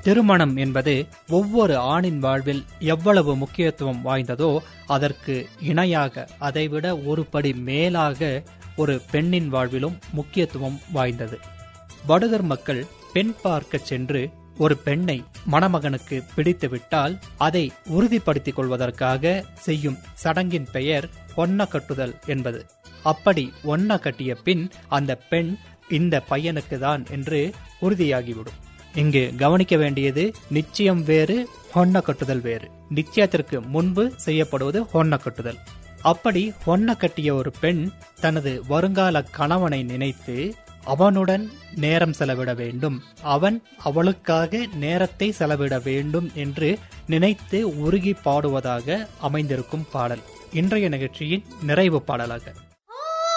திருமணம் என்பது ஒவ்வொரு ஆணின் வாழ்வில் எவ்வளவு முக்கியத்துவம் வாய்ந்ததோ அதற்கு இணையாக அதைவிட ஒரு படி மேலாக ஒரு பெண்ணின் வாழ்விலும் முக்கியத்துவம் வாய்ந்தது வடுகர் மக்கள் பெண் பார்க்கச் சென்று ஒரு பெண்ணை மணமகனுக்கு பிடித்துவிட்டால் அதை உறுதிப்படுத்திக் கொள்வதற்காக செய்யும் சடங்கின் பெயர் ஒன்ன கட்டுதல் என்பது அப்படி ஒன்ன கட்டிய பின் அந்த பெண் இந்த பையனுக்கு தான் என்று உறுதியாகிவிடும் இங்கு கவனிக்க வேண்டியது நிச்சயம் வேறு ஹொன்ன கட்டுதல் வேறு நிச்சயத்திற்கு முன்பு செய்யப்படுவது ஹொன்ன கட்டுதல் அப்படி ஹொன்ன கட்டிய ஒரு பெண் தனது வருங்கால கணவனை நினைத்து அவனுடன் நேரம் செலவிட வேண்டும் அவன் அவளுக்காக நேரத்தை செலவிட வேண்டும் என்று நினைத்து உருகி பாடுவதாக அமைந்திருக்கும் பாடல் இன்றைய நிகழ்ச்சியின் நிறைவு பாடலாக